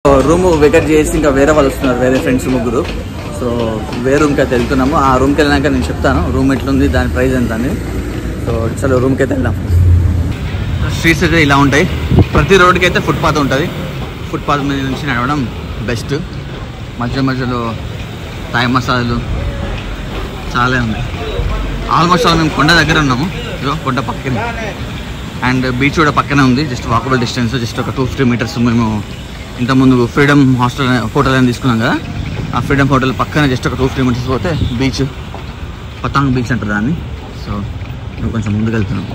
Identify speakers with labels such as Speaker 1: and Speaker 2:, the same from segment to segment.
Speaker 1: Room vacate చేసి ఇంకా వేరే వాళ్ళు వస్తున్నారు వేరే ఫ్రెండ్స్ ముగ్గురు సో వేరే రూమ్కి అయితే వెళ్తున్నాము ఆ రూమ్కి వెళ్ళినాక నేను చెప్తాను రూమ్ ఎట్లుంది దాని ప్రైస్ ఎంత అని సో చలో రూమ్కి అయితే వెళ్దాం స్ట్రీట్స్ అయితే ఇలా ఉంటాయి ప్రతి రోడ్కి అయితే ఫుట్పాత్ ఉంటుంది ఫుట్పాత్ మీద నుంచి నడవడం బెస్ట్ మధ్య మధ్యలో థాయ్ మసాలాలు చాలా ఉన్నాయి ఆల్మోస్ట్ ఆల్ మేము కొండ దగ్గర ఉన్నాము ఇదిగో కొండ పక్కనే అండ్ బీచ్ కూడా పక్కనే ఉంది జస్ట్ వాకబుల్ డిస్టెన్స్ జస్ట్ ఒక టూ ఫిఫ్టీ మీటర్స్ మేము ఇంతకుముందు ఫ్రీడమ్ హాస్టల్ హోటల్ అని తీసుకున్నాం కదా ఆ ఫ్రీడమ్ హోటల్ పక్కనే జస్ట్ ఒక టూ ఫిఫ్టీ మీటర్స్ పోతే బీచ్ పతాంగ్ బీచ్ అంటారు దాన్ని సో మేము కొంచెం ముందుకు వెళ్తున్నాం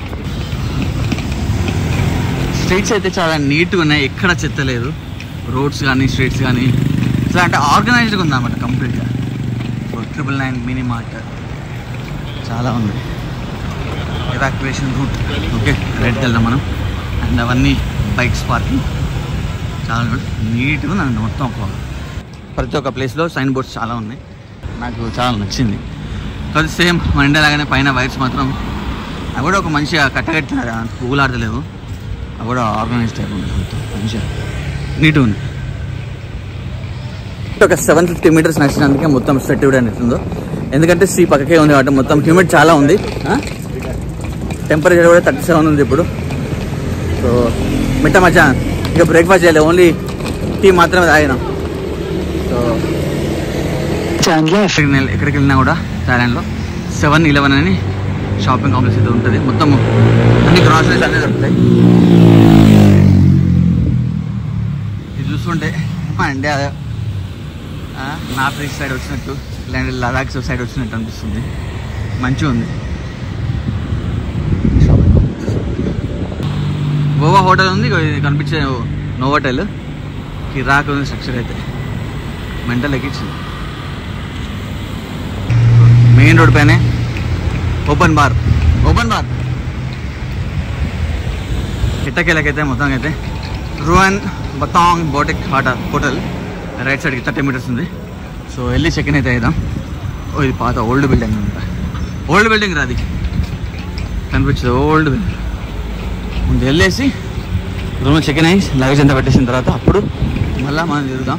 Speaker 1: స్ట్రీట్స్ అయితే చాలా నీట్గా ఉన్నాయి ఎక్కడ చెత్త లేదు రోడ్స్ కానీ స్ట్రీట్స్ కానీ ఇట్లా అంటే ఆర్గనైజ్డ్గా ఉందన్నమాట కంప్లీట్గా so triple nine mini mart చాలా ఉంది ఎవాక్యువేషన్ రూట్ ఓకే రైట్కి వెళ్దాం మనం అండ్ అవన్నీ బైక్స్ పార్కింగ్ చాలా నీట్గా ఉంది మొత్తం ఒక ప్రతి ఒక్క ప్లేస్లో సైన్ బోర్డ్స్ చాలా ఉన్నాయి నాకు చాలా నచ్చింది అది సేమ్ మన ఇండియా లాగానే పైన వైర్స్ మాత్రం అవి కూడా ఒక మంచిగా కట్టగట్టినారు పువ్వులాడతలేవు అవి కూడా ఆర్గనైజ్ టైప్ ఉంది మొత్తం మంచిగా నీట్గా ఉంది ఒక సెవెన్ ఫిఫ్టీ మీటర్స్ నడిచినందుకే మొత్తం స్వెట్ కూడా ఉందో ఎందుకంటే సీ పక్కకే ఉంది కాబట్టి మొత్తం హ్యూమిడ్ చాలా ఉంది టెంపరేచర్ కూడా థర్టీ సెవెన్ ఉంది ఇప్పుడు సో మిట్ట మధ్య ఇక బ్రేక్ఫాస్ట్ చేయాలి ఓన్లీ టీ మాత్రమే తాగినాం సో ఎక్కడికి వెళ్ళి- ఎక్కడికి వెళ్ళినా కూడా థాయిలాండ్లో సెవెన్ ఇలెవెన్ అని షాపింగ్ కాంప్లెక్స్ అయితే ఉంటుంది మొత్తం అన్ని గ్రాసరీస్ అన్నీ దొరుకుతాయి ఇది చూస్తుంటే మా ఇండియా ఆ, నార్త్ ఈస్ట్ సైడ్ వచ్చినట్టు లేదంటే లదాఖ్ సైడ్ వచ్చినట్టు అనిపిస్తుంది మంచిగా ఉంది గోవా హోటల్ ఉంది ఇగో ఇది కనిపించే నోవోటెల్ కిరాక్ ఉంది స్ట్రక్చర్ అయితే మెంటల్ ఎక్కించింది మెయిన్ రోడ్ పైనే ఓపెన్ బార్ ఓపెన్ బార్ ఇట్టకేలకైతే మొత్తం అయితే Ruan Botong boutique hotel hotel right సైడ్కి థర్టీ మీటర్స్ ఉంది సో వెళ్ళి చెక్ ఇన్ అయితే అయిదాం ఓ ఇది పాత ఓల్డ్ బిల్డింగ్ అనమాట ఓల్డ్ బిల్డింగ్ రాది కనిపించదు ఓల్డ్ బిల్డింగ్ ముందు వెళ్ళేసి రూమ్లో చెక్ ఇన్ అయ్యి లగేజ్ అంతా పెట్టేసిన తర్వాత అప్పుడు మళ్ళీ మనం తిరుగుదాం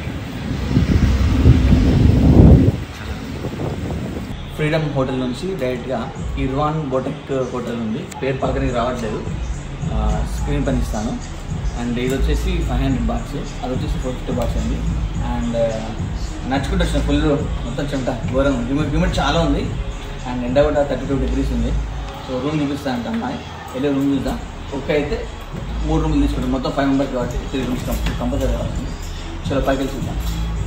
Speaker 1: ఫ్రీడమ్ హోటల్ నుంచి డైరెక్ట్గా ఇర్వాన్ బోటెక్ హోటల్ ఉంది పేరు పలకనికి రావట్లేదు స్క్రీన్ పని ఇస్తాను అండ్ ఇది వచ్చేసి ఫైవ్ హండ్రెడ్ బాక్స్ అది వచ్చేసి ఫోర్ ఫిఫ్టీ బాక్స్ అండి అండ్ నడుచుకుంటూ వచ్చిన ఫుల్ మొత్తం చెమట ఘోరం హ్యూమిడ్ హ్యూమిడ్ చాలా ఉంది అండ్ ఎండ కూడా థర్టీ టూ డిగ్రీస్ ఉంది సో రూమ్ చూపిస్తాను అంట అమ్మాయి వెళ్ళి రూమ్ చూద్దాం ఒక్క అయితే మూడు రూమ్లు తీసుకుంటాం మొత్తం ఫైవ్ మెంబర్స్ కాబట్టి త్రీ రూమ్స్ కంపల్సరీ కావాలి చలో పైకి వెళ్ళి చూద్దాం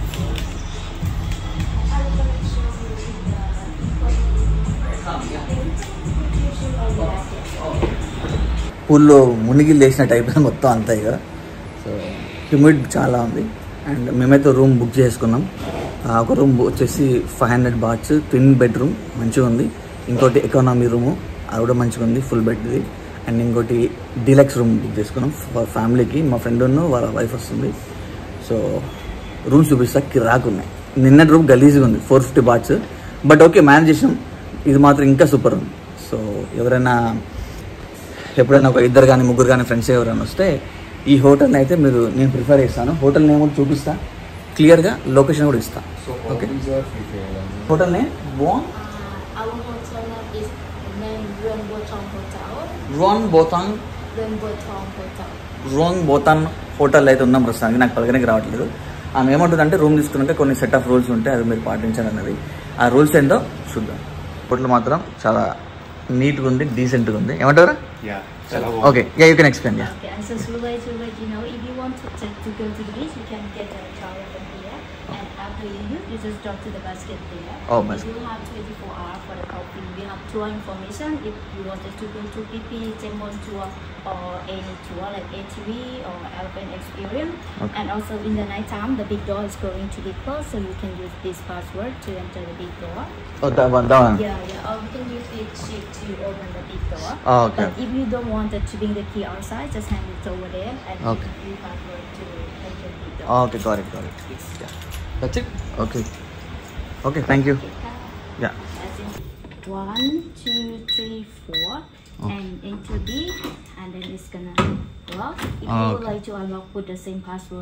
Speaker 1: పూల్లో మునిగి లేచిన టైప్ మొత్తం అంతా ఇక సో హ్యూమిడ్ చాలా ఉంది అండ్ మేమైతే రూమ్ బుక్ చేసుకున్నాం ఆ, ఒక రూమ్ వచ్చేసి five hundred bahts twin bedroom మంచిగా ఉంది ఇంకోటి ఎకానమీ రూము అది కూడా మంచిగా ఉంది ఫుల్ బెడ్ది అండ్ ఇంకోటి డీలక్స్ రూమ్ బుక్ చేసుకున్నాం ఫర్ ఫ్యామిలీకి మా ఫ్రెండ్ వాళ్ళ వైఫ్ వస్తుంది సో రూమ్స్ చూపిస్తా కిరాక్ ఉన్నాయి నిన్నటి రూమ్ గలీజ్గా ఉంది four fifty bahts but okay manage చేసాం ఇది మాత్రం ఇంకా సూపర్ ఉంది సో ఎవరైనా ఎప్పుడైనా ఒక ఇద్దరు కానీ ముగ్గురు కానీ ఫ్రెండ్స్ ఎవరైనా వస్తే ఈ హోటల్ని అయితే మీరు నేను ప్రిఫర్ చేస్తాను హోటల్ నేమ్ కూడా చూపిస్తా క్లియర్గా లొకేషన్ కూడా ఇస్తా ఓకే హోటల్ నేమ్ బోన్
Speaker 2: Uh, our hotel name is named Ruan Botong Hotel.
Speaker 1: Ruan Botong
Speaker 2: Ruan Botong Hotel.
Speaker 1: Ruan Botong hotel అయితే ఉన్నాం ప్రస్తుతానికి నాకు పలకనికి రావట్లేదు ఆమె ఏమంటుందంటే రూమ్ తీసుకున్నాక కొన్ని సెట్ ఆఫ్ రూల్స్ ఉంటాయి అవి మీరు పాటించండి అన్నది ఆ రూల్స్ ఏంటో చూద్దాం హోటల్ మాత్రం చాలా నీట్గా ఉంది డీసెంట్గా ఉంది ఏమంటారు
Speaker 3: Yeah. Salah
Speaker 1: okay yeah you can explain yeah
Speaker 2: Okay, and so we like to let you know if you want to, to, to go to the beach, you can get a shower from here. And after you use, you just drop to the basket there.
Speaker 1: Oh,
Speaker 2: We
Speaker 1: basket.
Speaker 2: do have 24 hours for the coffee. We have tour information if you wanted to go to PP, Chemon tour, or any tour like ATV or Elephant Experience.
Speaker 1: Okay.
Speaker 2: And also in the night time, the big door is going to be closed, so you can use this password to enter the big door.
Speaker 1: Oh, that one, that one.
Speaker 2: Yeah, yeah. Or we can use it to, to open the big door.
Speaker 1: Oh, okay.
Speaker 2: But if you don't want it to bring the key outside, just hand it over there and
Speaker 1: Okay.
Speaker 2: you use password to enter the big door.
Speaker 1: Okay got it, got it. Yeah. That's it? Okay. Okay, thank you. Yeah.
Speaker 2: As in one, two, three, four,
Speaker 1: Okay.
Speaker 2: and enter B, and then it's gonna lock. If you would
Speaker 1: Okay.
Speaker 2: like to unlock, put the same password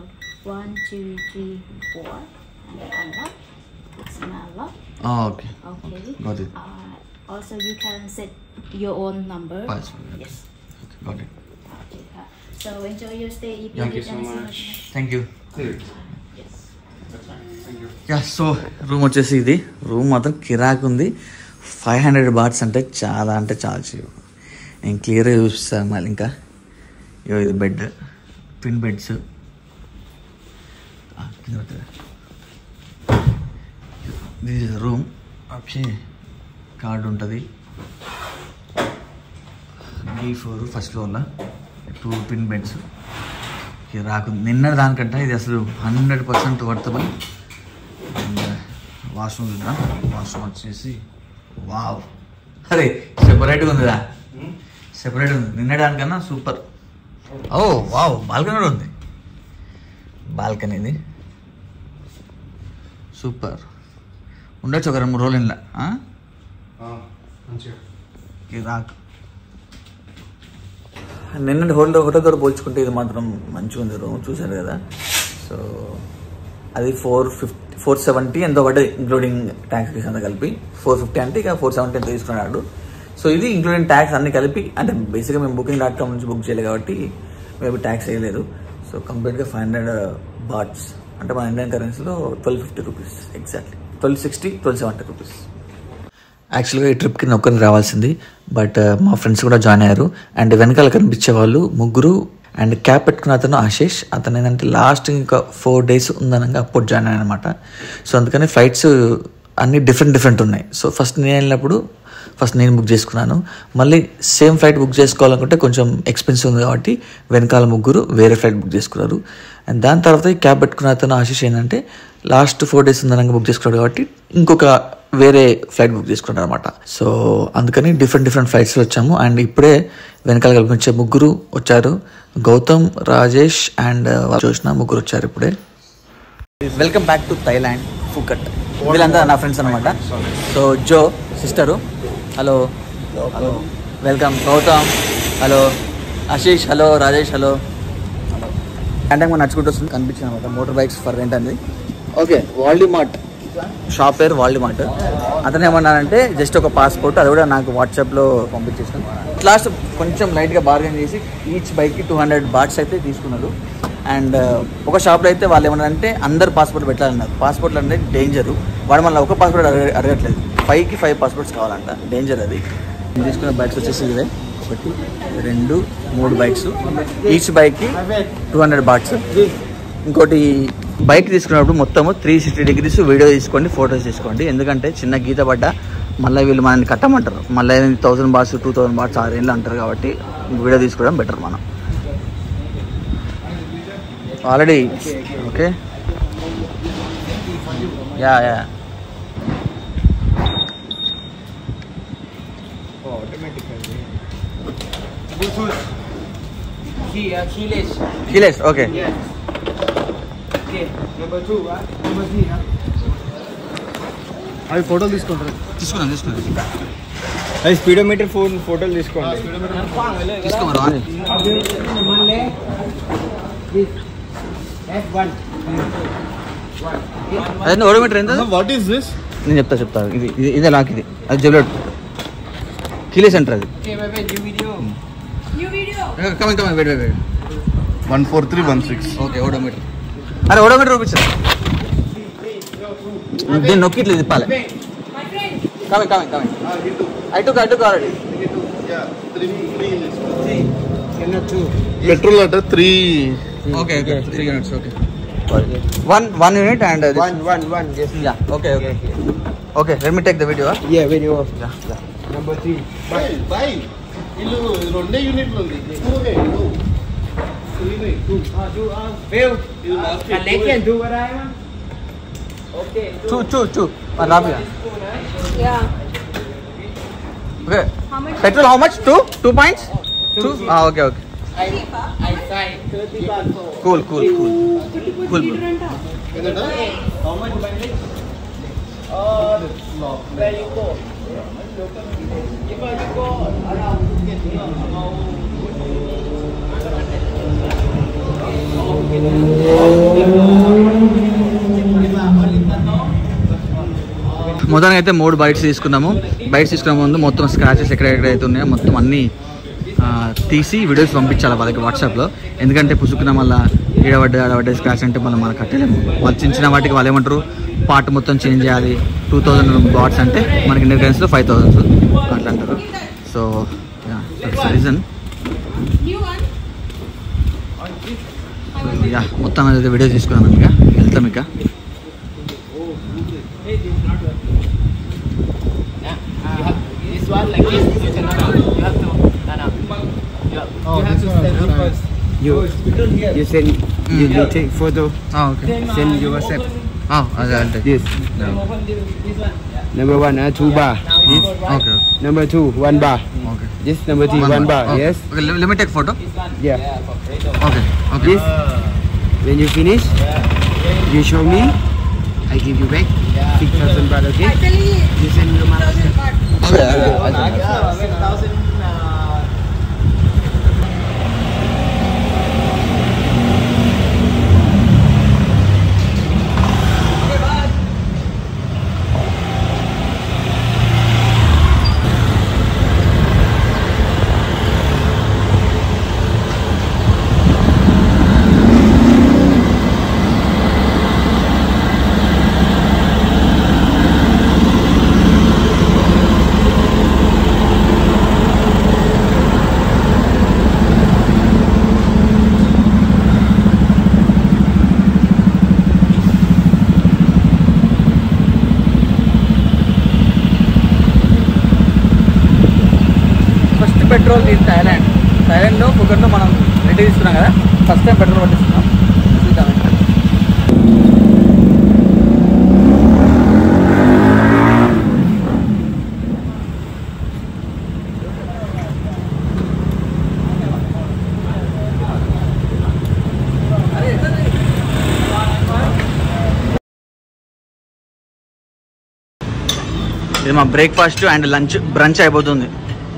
Speaker 2: one, two, three, four, and then unlock. It's an unlock.
Speaker 1: Okay
Speaker 2: Okay.
Speaker 1: Got it.
Speaker 2: Uh, also, you can set your own number.
Speaker 1: Password.
Speaker 2: Yes.
Speaker 1: Got it
Speaker 2: Okay. Uh, so enjoy your stay. If you
Speaker 3: Thank
Speaker 2: need
Speaker 3: you so
Speaker 2: anything,
Speaker 3: much.
Speaker 1: Thank you
Speaker 2: Yes.
Speaker 3: Thank you.
Speaker 1: Yeah so room వచ్చేసి ఇది room మాత్రం కిరాక్ ఉంది five hundred bahts అంటే చాలా అంటే చాలా cheap నేను క్లియర్గా చూపిస్తాను మళ్ళీ ఇంకా ఇగో ఇది bed twin beds this is room okay card ఉంటుంది బీ ఫ్లోర్ ఫస్ట్ ఫ్లోర్లో టూ ట్విన్ బెడ్స్ రాకు నిన్న దానికంటే ఇది అసలు hundred percent worthable and washroom చూద్దాం వాష్రూమ్ వచ్చేసి వావ్ అరే సెపరేట్గా ఉందిరా సెపరేట్ ఉంది నిన్న దానికన్నా సూపర్ ఓ వావ్ బాల్కనీ కూడా ఉంది బాల్కనీ ఇది సూపర్ ఉండొచ్చు ఒక రెండు మూడు రోజులు ఇంట్లో
Speaker 3: మంచిగా
Speaker 1: రాక్ నిన్నటి హోటల్ హోటల్తో పోల్చుకుంటే ఇది మాత్రం మంచిగా ఉంది రూమ్ చూశారు కదా సో అది ఫోర్ ఫిఫ్టీ ఫోర్ సెవెంటీ ఎంతో పడ్డది ఇంక్లూడింగ్ ట్యాక్స్ ఫీస్ అంతా కలిపి ఫోర్ ఫిఫ్టీ అంటే ఇక ఫోర్ సెవెంటీ ఎంత తీసుకున్నాడు సో ఇది ఇంక్లూడింగ్ ట్యాక్స్ అన్ని కలిపి అంటే బేసిక్గా మేము బుకింగ్ డాట్ కామ్ నుంచి బుక్ చేయలేదు కాబట్టి మేబీ ట్యాక్స్ వేయలేదు సో కంప్లీట్గా ఫైవ్ హండ్రెడ్ బాట్స్ అంటే మన ఇండియన్ కరెన్సీలో twelve fifty rupees exactly twelve sixty twelve seventy rupees యాక్చువల్గా ఈ ట్రిప్కి నేను ఒక్కరిని రావాల్సింది బట్ మా ఫ్రెండ్స్ కూడా జాయిన్ అయ్యారు అండ్ వెనకాల కనిపించే వాళ్ళు ముగ్గురు అండ్ క్యాప్ పెట్టుకున్న అతను ఆశేష్ అతను ఏంటంటే లాస్ట్ ఇంకా ఫోర్ డేస్ ఉందనగా అప్పుడు జాయిన్ అయ్యాను అనమాట సో అందుకని ఫ్లైట్స్ అన్నీ డిఫరెంట్ డిఫరెంట్ ఉన్నాయి సో ఫస్ట్ నేను వెళ్ళినప్పుడు ఫస్ట్ నేను బుక్ చేసుకున్నాను మళ్ళీ సేమ్ ఫ్లైట్ బుక్ చేసుకోవాలనుకుంటే కొంచెం ఎక్స్పెన్సివ్ ఉంది కాబట్టి వెనకాల ముగ్గురు వేరే ఫ్లైట్ బుక్ చేసుకున్నారు అండ్ దాని తర్వాత ఈ క్యాబ్ పెట్టుకున్న అతను ఆశీష్ ఏంటంటే లాస్ట్ ఫోర్ డేస్ ఉందనగా బుక్ చేసుకున్నాడు కాబట్టి ఇంకొక వేరే ఫ్లైట్ బుక్ చేసుకున్నాడు అనమాట సో అందుకని డిఫరెంట్ డిఫరెంట్ ఫ్లైట్స్లో వచ్చాము అండ్ ఇప్పుడే వెనకాల కల్పించే ముగ్గురు వచ్చారు గౌతమ్ రాజేష్ అండ్ జోష్న ముగ్గురు వచ్చారు ఇప్పుడే welcome back to Thailand Phuket వీళ్ళంతా నా ఫ్రెండ్స్ అనమాట so Jo sister hello hello welcome Gautam hello Ashish hello Rajesh hello hello అంటే మనం నడుచుకుంటూ వస్తుంది కనిపించింది అనమాట మోటార్ బైక్స్ ఫర్ రెంట్ అంది ఓకే వాల్డిమార్ట్ షాప్ పేరు వాల్డిమార్ట్ అతను ఏమన్నానంటే జస్ట్ ఒక పాస్పోర్ట్ అది కూడా నాకు వాట్సాప్లో పంపించేసాను లాస్ట్ కొంచెం లైట్గా బార్గెన్ చేసి ఈచ్ బైక్కి టూ హండ్రెడ్ బాట్స్ అయితే తీసుకున్నారు అండ్ ఒక షాప్లో అయితే వాళ్ళు ఏమన్నారంటే అందరు పాస్పోర్ట్ పెట్టాలన్నారు పాస్పోర్ట్లు అంటే డేంజరు వాడు మళ్ళీ ఒక పాస్పోర్ట్ అడగ అడగట్లేదు ఫైవ్కి ఫైవ్ పాస్పోర్ట్స్ కావాలంట డేంజర్ అది నేను తీసుకున్న బైక్స్ వచ్చేసి ఇవే ఒకటి రెండు మూడు బైక్స్ ఈచ్ బైక్కి టూ హండ్రెడ్ బాట్స్ ఇంకోటి బైక్ తీసుకున్నప్పుడు మొత్తము త్రీ సిక్స్టీ డిగ్రీస్ వీడియో తీసుకోండి ఫొటోస్ తీసుకోండి ఎందుకంటే చిన్న గీత పడ్డ మళ్ళీ వీళ్ళు మనల్ని కట్టమంటారు మళ్ళీ thousand bahts two thousand bahts ఆరు ఏళ్ళు అంటారు కాబట్టి వీడియో తీసుకోవడం బెటర్ మనం already okay yeah yeah
Speaker 4: Key, uh, keyless.
Speaker 1: Keyless okay
Speaker 4: Yes. Okay. Number two, uh, number three, huh?
Speaker 3: అవి ఫోటోలు తీసుకుంటారు
Speaker 1: తీసుకున్నాం తీసుకున్నాం
Speaker 4: అది స్పీడోమీటర్ ఫోన్ ఫోటోలు తీసుకోండి
Speaker 1: తీసుకోమరా అదే ఓడోమీటర్ ఎంత
Speaker 3: వాట్ ఈస్ దిస్
Speaker 1: నేను చెప్తా చెప్తా ఇది ఇది ఇదే లాక్ ఇది అది జబ్లెట్ కీలే సెంటర్ అది coming coming wait wait
Speaker 3: one four three one six
Speaker 1: okay odometer అరే ఓడోమీటర్ చూపించు దీన్ని నొక్కి ఇట్లా తిప్పాలి coming coming coming I took I took already
Speaker 3: petrol అంటే three
Speaker 1: okay okay three units okay one one unit and
Speaker 4: One, one, one, yes.
Speaker 1: Yeah okay okay okay let me take the video
Speaker 4: Yeah, video. Number three.
Speaker 3: బై ఇల్లు రెండే యూనిట్లు ఉంది టూనే two త్రీనే two
Speaker 4: Uh, do, uh, Bill,
Speaker 3: ఇది last
Speaker 4: connect and do what I want. Okay.
Speaker 1: Two two two Rabia
Speaker 5: Yeah.
Speaker 1: Okay
Speaker 5: How much?
Speaker 1: Petrol how much two two points two okay okay
Speaker 4: I, I signed 30 bucks for.
Speaker 1: Cool cool cool cool
Speaker 4: How much mileage? Uh, where you go? If I go around, about
Speaker 1: మొత్తానికి అయితే మూడు bytes తీసుకున్నాము bytes తీసుకునే ముందు మొత్తం scratches ఎక్కడెక్కడ అయితే ఉన్నాయో మొత్తం అన్ని ఆ, తీసి వీడియోస్ పంపించాలి వాళ్ళకి వాట్సాప్లో ఎందుకంటే పుసుకున్న మళ్ళీ ఈడబడ్డ ఆడబడ్డ స్క్రాచ్ అంటే మళ్ళీ మనం కట్టలేము వాళ్ళు చిన్న చిన్న వాటికి వాళ్ళు ఏమంటారు పార్ట్ మొత్తం చేంజ్ చేయాలి టూ థౌజండ్ బాట్స్ అంటే మనకి ఇండియన్ కరెన్సీలో ఫైవ్ థౌజండ్స్ అట్లా అంటారు సో రీజన్ యా మొత్తం అయితే వీడియో తీసుకున్నాను ఇక వెళ్తాం ఇక
Speaker 4: This one like this, you cannot. You have to. No, no. You have,
Speaker 3: Oh,
Speaker 4: you have
Speaker 3: this
Speaker 4: to
Speaker 3: one,
Speaker 4: stand
Speaker 3: this
Speaker 4: up
Speaker 3: one.
Speaker 4: first.
Speaker 5: You you send you, you take photo
Speaker 1: okay
Speaker 5: send your WhatsApp.
Speaker 1: అదే అంటే
Speaker 5: This number one uh, two bar. This
Speaker 1: okay
Speaker 5: number two one bar.
Speaker 1: Okay
Speaker 5: This number three one bar. Yes.
Speaker 1: Okay limit take photo
Speaker 5: Yeah.
Speaker 1: Okay okay
Speaker 5: This when you finish, you show me. I give you back six thousand baht. Okay. You send me your WhatsApp.
Speaker 4: Seven thousand. Uh,
Speaker 1: first petrol తీసి Thailand థైలాండ్లో ఫుగర్లో మనం ready తీసుకున్నాం కదా first time petrol పట్టిస్తున్నాం చూద్దాం ఇంకా. ఇది మా బ్రేక్ఫాస్ట్ అండ్ లంచ్ బ్రంచ్ అయిపోతుంది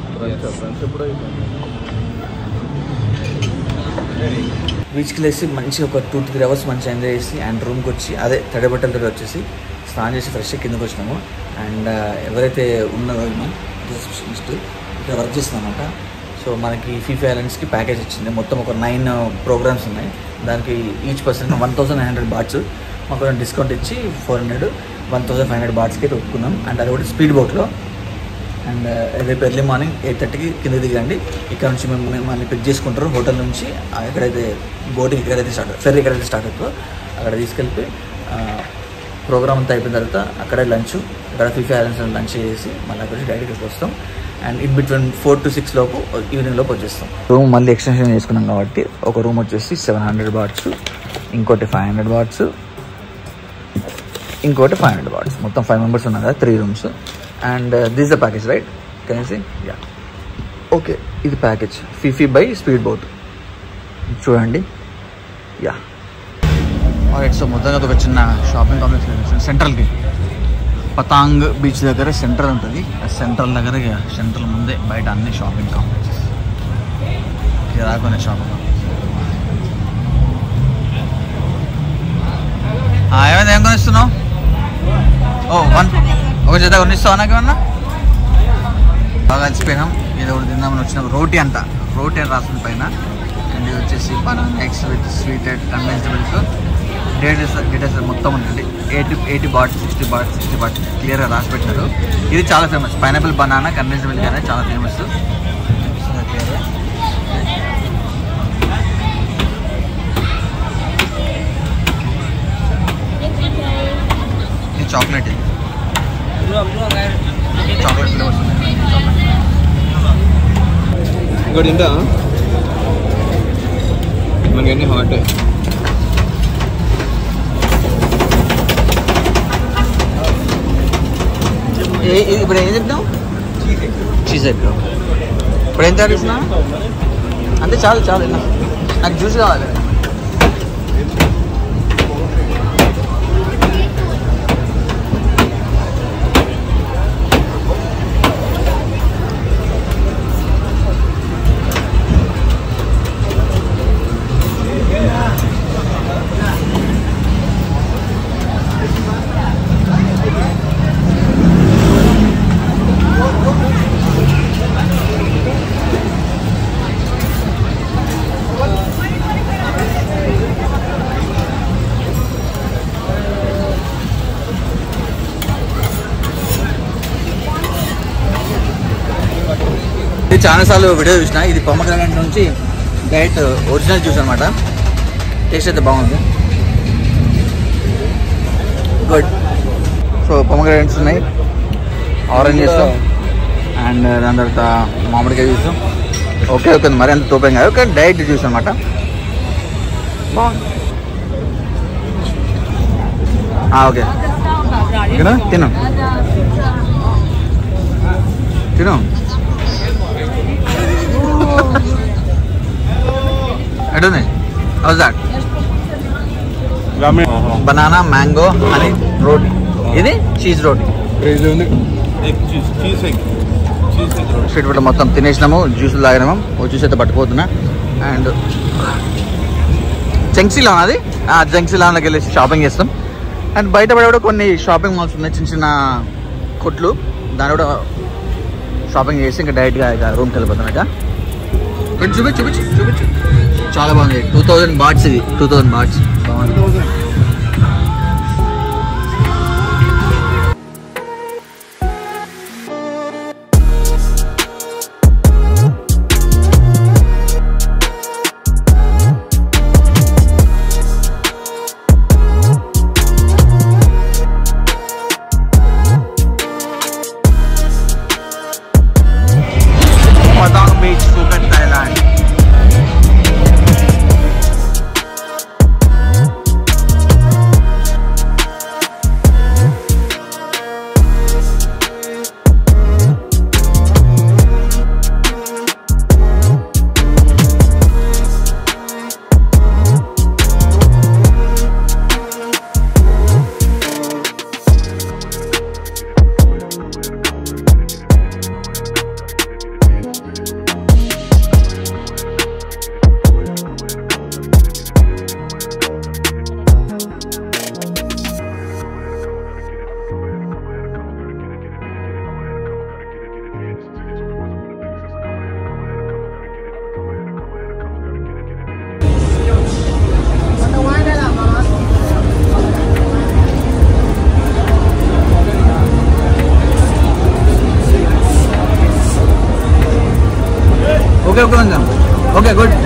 Speaker 1: బీచ్కి లేసి మంచి ఒక టూ త్రీ అవర్స్ మంచిగా ఎంజాయ్ చేసి అండ్ రూమ్కి వచ్చి అదే తడి బట్టలతో వచ్చేసి స్నానం చేసి ఫ్రెష్ కిందకి వచ్చినాము అండ్ ఎవరైతే ఉన్నారో రిసెప్షనిస్ట్ ఇక్కడ వర్క్ చేస్తున్నామన్నమాట సో మనకి ఫీఫీ ఐలాండ్స్కి ప్యాకేజ్ వచ్చింది మొత్తం ఒక నైన్ ప్రోగ్రామ్స్ ఉన్నాయి దానికి each person one thousand nine hundred bahts మాకు కొంచెం డిస్కౌంట్ ఇచ్చి four hundred one thousand five hundred బాట్స్కి అయితే ఒప్పుకున్నాం అండ్ అది కూడా స్పీడ్ బోట్లో అండ్ రేపు ఎర్లీ మార్నింగ్ ఎయిట్ థర్టీకి కింద దిగండి ఇక్కడ నుంచి మేము మిమ్మల్ని పిక్ చేసుకుంటారు హోటల్ నుంచి ఆ, ఎక్కడైతే బోటింగ్ ఎక్కడైతే స్టార్ట్ ఫెర్రీ ఎక్కడైతే స్టార్ట్ అవుతుందో అక్కడ తీసుకెళ్ళి ప్రోగ్రామ్ అంతా అయిపోయిన తర్వాత అక్కడే లంచ్ అక్కడ ఫిఫీ ఐలాండ్స్ లంచ్ చేసి మళ్ళీ అక్కడ నుంచి డైరెక్ట్గా వస్తాం and in between four to six లోపు ఈవినింగ్ లోపు వచ్చేస్తాం రూమ్ మళ్ళీ ఎక్స్టెన్షన్ చేసుకున్నాం కాబట్టి ఒక రూమ్ వచ్చేసి సెవెన్ హండ్రెడ్ బాట్స్ ఇంకోటి ఫైవ్ హండ్రెడ్ బాట్స్ ఇంకోటి ఫైవ్ హండ్రెడ్ వాట్స్ మొత్తం ఫైవ్ మెంబర్స్ ఉన్నారు కదా three rooms and this the package right can see yeah okay ఇది package Phi Phi by speed boat చూడండి యా రైట్ సో మొత్తంగా ఒక చిన్న షాపింగ్ కాంప్లెక్స్ సెంట్రల్కి పతాంగ్ బీచ్ దగ్గర సెంట్రల్ ఉంటుంది ఆ సెంట్రల్ దగ్గర ఇక సెంట్రల్ ముందే బయట అన్ని షాపింగ్ కాంప్లెక్సెస్ రాకునే షాపింగ్ ఏమైంది ఏం కొనిస్తున్నావు ఓ వన్ ఒక జత కొనిస్తావా నాకు ఏమన్నా బాగా కలిసిపోయినాం ఏదో ఒకటి తిందామని వచ్చినాం రోటీ అంట రోటీ అని రాసిన పైన అండ్ ఇది వచ్చేసి banana eggs with sweetened condensed milk dates dates మొత్తం ఉంటుంది eighty eighty baht sixty baht sixty baht క్లియర్గా రాసి పెట్టారు ఇది చాలా famous pineapple banana condensed milk అనేది చాలా ఫేమస్ క్లియర్గా ఇది చాక్లెట్ ఇది చాక్లెట్ ఫ్లేవర్స్ ఉన్నాయి
Speaker 5: ఇంకోటి తింటా మనకన్నీ హాట్
Speaker 1: ఏ ఇది ఇప్పుడు ఏం చెప్తాం చీజ్ ఎగ్ ఇప్పుడు ఏం తయారు చేసిన అంతే చాలు చాలు ఇలా నాకు జ్యూస్ కావాలి ఇది చాలా సార్లు వీడియో చూసిన ఇది పొమ్మగ్రానైట్ నుంచి డైరెక్ట్ ఒరిజినల్ జ్యూస్ అనమాట టేస్ట్ అయితే బాగుంది గుడ్ సో పొమ్మగ్రానైట్స్ ఉన్నాయి ఆరెంజెస్ అండ్ దాని తర్వాత మామిడికాయ జ్యూస్ ఓకే ఓకే మరి అంత తోపేం కాదు ఓకే డైరెక్ట్ జ్యూస్ అనమాట బాగుంది ఆ, ఓకే తిను తిను తిను ఎటుంది హౌస్ దాట్ బనానా మ్యాంగో అని రోటీ ఇది cheese roti
Speaker 3: egg cheese cheese egg cheese egg
Speaker 1: street food మొత్తం తినేసినాము జ్యూసులు తాగినాము ఓ జ్యూస్ అయితే పట్టుకుపోతున్నా అండ్ జంక్సీలో అది ఆ జంక్సీలోకి వెళ్ళేసి షాపింగ్ చేస్తాం అండ్ బయట పడే కూడా కొన్ని షాపింగ్ మాల్స్ ఉన్నాయి చిన్న చిన్న కొట్లు దాని కూడా షాపింగ్ చేసి ఇంకా డైరెక్ట్గా ఇక రూమ్కి వెళ్ళిపోతాం ఇక ఇక్కడ చూపించు చూపించు చూపించు చాలా బాగుంది టూ థౌజండ్ బాట్స్ ఇది టూ థౌజండ్ బాట్స్ బాగుంది Padang Beach, Phuket, Thailand. Okay okay ఉందాం ఓకే గుడ్